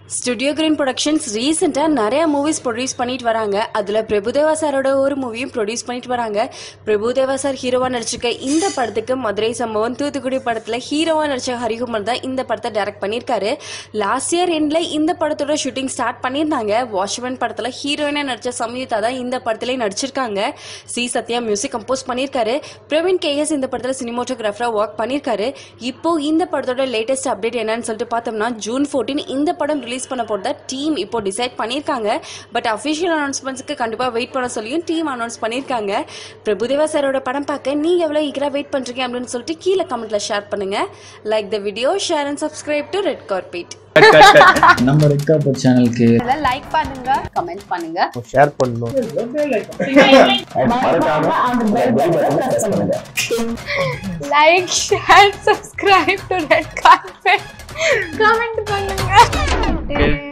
studio green productions ரீசெண்டாக நிறைய movies produce பண்ணிட்டு வராங்க அதில் பிரபுதேவா சாரோட ஒரு மூவியும் ப்ரொடியூஸ் பண்ணிட்டு வராங்க பிரபுதேவா சார் ஹீரோவாக நடிச்சிருக்க இந்த படத்துக்கு மதுரை சம்பவம் தூத்துக்குடி படத்தில் ஹீரோவாக நடிச்ச ஹரிகுமார் தான் இந்த படத்தை டைரக்ட் பண்ணியிருக்காரு லாஸ்ட் இயர் எண்டில் இந்த படத்தோட ஷூட்டிங் ஸ்டார்ட் பண்ணியிருந்தாங்க வாட்ச்மேன் படத்தில் ஹீரோயினாக நடிச்ச சம்யுதா தான் இந்த படத்துலேயே நடிச்சிருக்காங்க சி சத்யா மியூசிக் கம்போஸ் பண்ணியிருக்காரு பிரவீன் கேஎஸ் இந்த படத்தில் சினிமோட்டோகிராஃபராக ஒர்க் பண்ணியிருக்காரு இப்போ இந்த படத்தோட லேட்டஸ்ட் அப்டேட் என்னன்னு சொல்லிட்டு பார்த்தோம்னா ஜூன் ஃபோர்டீன் இந்த படம் ரிலீஸ் பண்ண போகிறதா டீம் இப்போ டிசைட் பண்ணியிருக்காங்க பட் அஃபிஷியல் அனௌன்ஸ்மெண்ட்ஸ்க்கு கண்டிப்பாக வெயிட் பண்ண சொல்லியும் டீம் அனௌன்ஸ் பண்ணியிருக்காங்க பிரபுதேவா சாரோட படம் பார்க்க நீங்கள் எவ்வளோ ஈகராக வெயிட் பண்ணுறீங்க அப்படின்னு சொல்லிட்டு கீழே கமெண்ட்டில் ஷேர் பண்ணுங்கள் like the video share and subscribe to Red Carpet நம்ம ரெட் கார்பெட் சேனலுக்கு லைக் பண்ணுங்க கமெண்ட் பண்ணுங்க ஷேர் பண்ணணும் like share subscribe to Red Carpet comment பண்ணுங்க